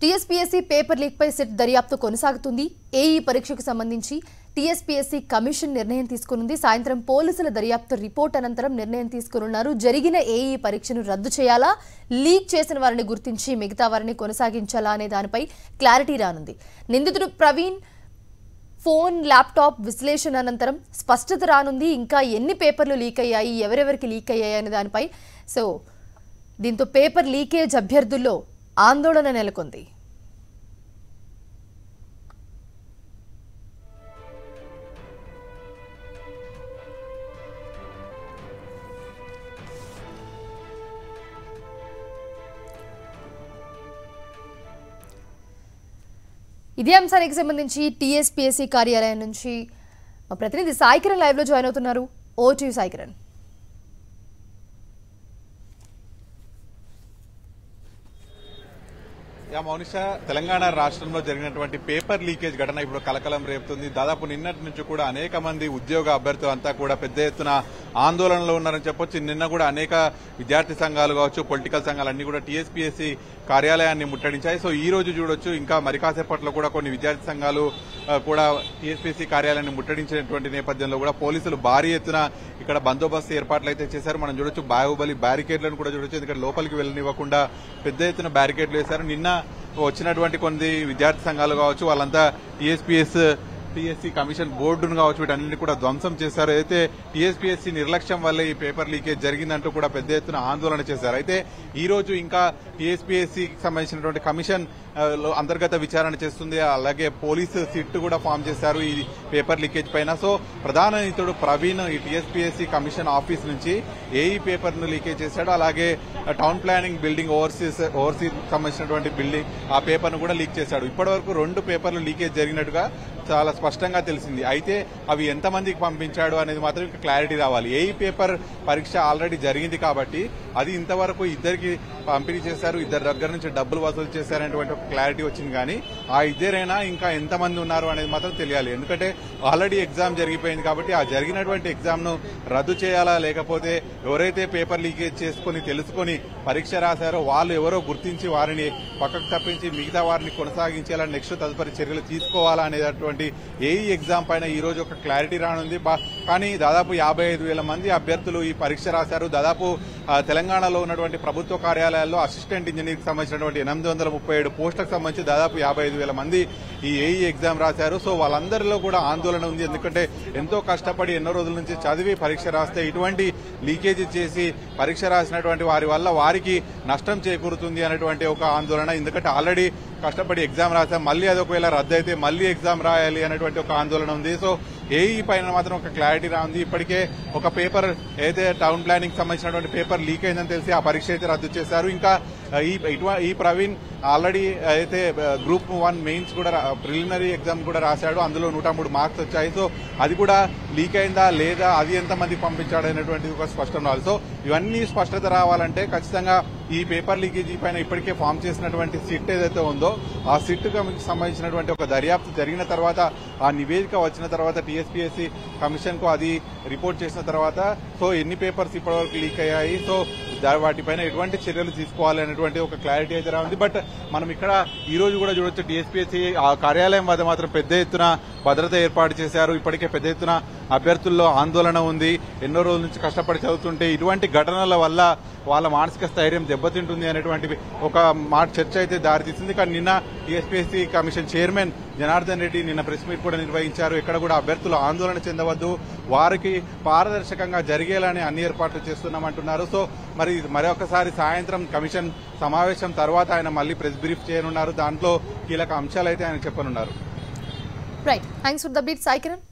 TSPSC paper leak పై సెట్ దర్యాప్తు కొనసాగుతుంది ఏఈ పరీక్షకు సంబంధించి టీఎస్పీఎస్సీ కమిషన్ నిర్ణయం తీసుకునుంది సాయంత్రం పోలీసుల దర్యాప్తు రిపోర్ట్ అనంతరం నిర్ణయం తీసుకునున్నారు జరిగిన ఏఈ పరీక్షను రద్దు చేయాలా లీక్ చేసిన వారిని గుర్తించి మిగతా వారిని కొనసాగించాలా అనే దానిపై క్లారిటీ రానుంది నిందితుడు ప్రవీణ్ ఫోన్ ల్యాప్టాప్ విశ్లేషణ అనంతరం స్పష్టత రానుంది ఇంకా ఎన్ని పేపర్లు లీక్ అయ్యాయి ఎవరెవరికి లీక్ అయ్యాయి అనే దానిపై సో దీంతో పేపర్ లీకేజ్ అభ్యర్థుల్లో ఆందోళన నెలకొంది ఇదే అంశానికి సంబంధించి టీఎస్పీఎస్సీ కార్యాలయం నుంచి మా ప్రతినిధి సాయికిరణ్ లైవ్లో జాయిన్ అవుతున్నారు ఓ టీ సాయికిరణ్ యా మౌనిష తెలంగాణ రాష్ట్రంలో జరిగినటువంటి పేపర్ లీకేజ్ ఘటన ఇప్పుడు కలకలం రేపుతుంది దాదాపు నిన్నటి నుంచి కూడా అనేక మంది ఉద్యోగ అభ్యర్థులు అంతా కూడా పెద్ద ఎత్తున ఆందోళనలో ఉన్నారని చెప్పొచ్చు నిన్న కూడా అనేక విద్యార్థి సంఘాలు కావచ్చు పొలిటికల్ సంఘాలు అన్ని కూడా టీఎస్పీఎస్సీ కార్యాలయాన్ని ముట్టడించాయి సో ఈ రోజు చూడొచ్చు ఇంకా మరి కాసేపట్లో కూడా కొన్ని విద్యార్థి సంఘాలు ఆ, కూడా టీఎస్పీసీ కార్యాలయాన్ని ముట్టడించినటువంటి నేపథ్యంలో కూడా పోలీసులు భారీ ఎత్తున ఇక్కడ బందోబస్తు ఏర్పాట్లు అయితే చేశారు మనం చూడొచ్చు బాహుబలి బ్యారికేడ్లను కూడా చూడొచ్చు ఎందుకంటే లోపలికి వెళ్ళనివ్వకుండా పెద్ద ఎత్తున బ్యారికేడ్లు వేశారు నిన్న వచ్చినటువంటి కొన్ని విద్యార్థి సంఘాలు కావచ్చు వాళ్ళంతా టీఎస్పీఎస్ టీఎస్సీ కమిషన్ బోర్డును కావచ్చు వీటన్నింటినీ కూడా ధ్వంసం చేశారు అయితే టీఎస్పీఎస్సీ నిర్లక్ష్యం వల్లే ఈ పేపర్ లీకేజ్ జరిగిందంటూ కూడా పెద్ద ఎత్తున ఆందోళన చేశారు అయితే ఈ రోజు ఇంకా టీఎస్పీఎస్సీకి సంబంధించినటువంటి కమిషన్ ఆ, లో అంతర్గత విచారణ చేస్తుంది అలాగే పోలీసు సిట్ కూడా ఫామ్ చేశారు ఈ పేపర్ లీకేజ్ పైన సో ప్రధాన నితుడు ప్రవీణ్ ఈ టీఎస్పీఎస్సీ కమిషన్ ఆఫీస్ నుంచి ఏఈ పేపర్ ను లీకేజ్ చేశాడు అలాగే town planning building overseas overseas సంబంధించినటువంటి బిల్డింగ్ ఆ పేపర్ ను కూడా లీక్ చేశాడు ఇప్పటివరకు రెండు పేపర్లు లీకేజ్ జరిగినట్టుగా చాలా స్పష్టంగా తెలిసింది అయితే అవి ఎంతమందికి పంపించాడు అనేది మాత్రం ఇంకా క్లారిటీ రావాలి ఏఈ పేపర్ పరీక్ష ఆల్రెడీ జరిగింది కాబట్టి అది ఇంతవరకు ఇద్దరికి పంపిణీ చేశారు ఇద్దరి దగ్గర నుంచి డబ్బులు వసూలు చేశారనేటువంటి ఒక క్లారిటీ వచ్చింది కానీ ఆ ఇద్దరైనా ఇంకా ఎంతమంది ఉన్నారు అనేది మాత్రం తెలియాలి ఎందుకంటే ఆల్రెడీ ఎగ్జామ్ జరిగిపోయింది కాబట్టి ఆ జరిగినటువంటి ఎగ్జామ్ ను రద్దు చేయాలా లేకపోతే ఎవరైతే పేపర్ లీకేజ్ చేసుకుని తెలుసుకొని పరీక్ష రాశారో వాళ్ళు ఎవరో గుర్తించి వారిని పక్కకు తప్పించి మిగతా వారిని కొనసాగించేలా నెక్స్ట్ తదుపరి చర్యలు తీసుకోవాలా అనేటటువంటి ఏఈ ఎగ్జామ్ పైన ఈ రోజు ఒక క్లారిటీ రానుంది బా- కానీ దాదాపు యాభై ఐదు వేల మంది అభ్యర్థులు ఈ పరీక్ష రాశారు దాదాపు ఆ, తెలంగాణలో ఉన్నటువంటి ప్రభుత్వ కార్యాలయాల్లో అసిస్టెంట్ ఇంజనీర్ సంబంధించినటువంటి ఎనిమిది వందల ముప్పై ఏడు పోస్టులకు సంబంధించి దాదాపు యాభై ఐదు వేల మంది ఈ ఏఈ ఎగ్జామ్ రాశారు సో వాళ్ళందరిలో కూడా ఆందోళన ఉంది ఎందుకంటే ఎంతో కష్టపడి ఎన్నో రోజుల నుంచి చదివి పరీక్ష రాస్తే ఇటువంటి లీకేజీ చేసి పరీక్ష రాసినటువంటి వారి వల్ల వారికి నష్టం చేకూరుతుంది అనేటువంటి ఒక ఆందోళన ఎందుకంటే ఆల్రెడీ కష్టపడి ఎగ్జామ్ రాసాం మళ్ళీ అది ఒకవేళ రద్దు అయితే మళ్ళీ ఎగ్జామ్ రాయాలి అనేటువంటి ఒక ఆందోళన ఉంది సో ఏఈ పైన మాత్రం ఒక క్లారిటీ రా ఉంది ఇప్పటికే ఒక పేపర్ ఏదైతే టౌన్ ప్లానింగ్ సంబంధించినటువంటి పేపర్ లీక్ అయిందని తెలిసి ఆ పరీక్ష అయితే రద్దు చేశారు ఇంకా ఆ, ఈ ఇటువ- ఈ ప్రవీణ్ ఆల్రెడీ అయితే గ్రూప్ వన్ మెయిన్స్ కూడా ప్రిలిమినరీ ఎగ్జామ్ కూడా రాశాడు అందులో నూట మూడు మార్క్స్ వచ్చాయి సో అది కూడా లీక్ అయిందా లేదా అది ఎంత మందికి పంపించాడు అనేటువంటి ఒక స్పష్టం రావాలి సో ఇవన్నీ స్పష్టత రావాలంటే ఖచ్చితంగా ఈ పేపర్ లీకేజీ పైన ఇప్పటికే ఫామ్ చేసినటువంటి సిట్ ఏదైతే ఉందో ఆ సిట్ సంబంధించినటువంటి ఒక దర్యాప్తు జరిగిన తర్వాత ఆ నివేదిక వచ్చిన తర్వాత టీఎస్పీఎస్సీ కమిషన్ కు అది రిపోర్ట్ చేసిన తర్వాత సో ఎన్ని పేపర్స్ ఇప్పటివరకు లీక్ అయ్యాయి సో దా- వాటిపైన ఎటువంటి చర్యలు తీసుకోవాలి అనేటువంటి ఒక క్లారిటీ అయితే ఉంది బట్ మనం ఇక్కడ ఈ రోజు కూడా చూడొచ్చు టీఎస్పీఎస్సీ ఆ కార్యాలయం వద్ద మాత్రం పెద్ద ఎత్తున భద్రత ఏర్పాటు చేశారు ఇప్పటికే పెద్ద ఎత్తున అభ్యర్థుల్లో ఆందోళన ఉంది ఎన్నో రోజుల నుంచి కష్టపడి చదువుతుంటే ఇటువంటి ఘటనల వల్ల వాళ్ళ మానసిక స్థైర్యం దెబ్బతింటుంది అనేటువంటి ఒక మాట చర్చ అయితే దారితీసింది కానీ నిన్న TSPSC commission chairman Janardhan Reddy నిన్న ప్రెస్ మీట్ కూడా నిర్వహించారు ఇక్కడ కూడా అభ్యర్థులు ఆందోళన చెందవద్దు వారికి పారదర్శకంగా జరిగేలానే అన్ని ఏర్పాట్లు చేస్తున్నామంటున్నారు సో మరి మరొకసారి సాయంత్రం కమిషన్ సమావేశం తర్వాత ఆయన మళ్ళీ ప్రెస్ బ్రీఫ్ చేయనున్నారు దాంట్లో కీలక అంశాలు అయితే ఆయన చెప్పనున్నారు right thanks for the beat Saikiran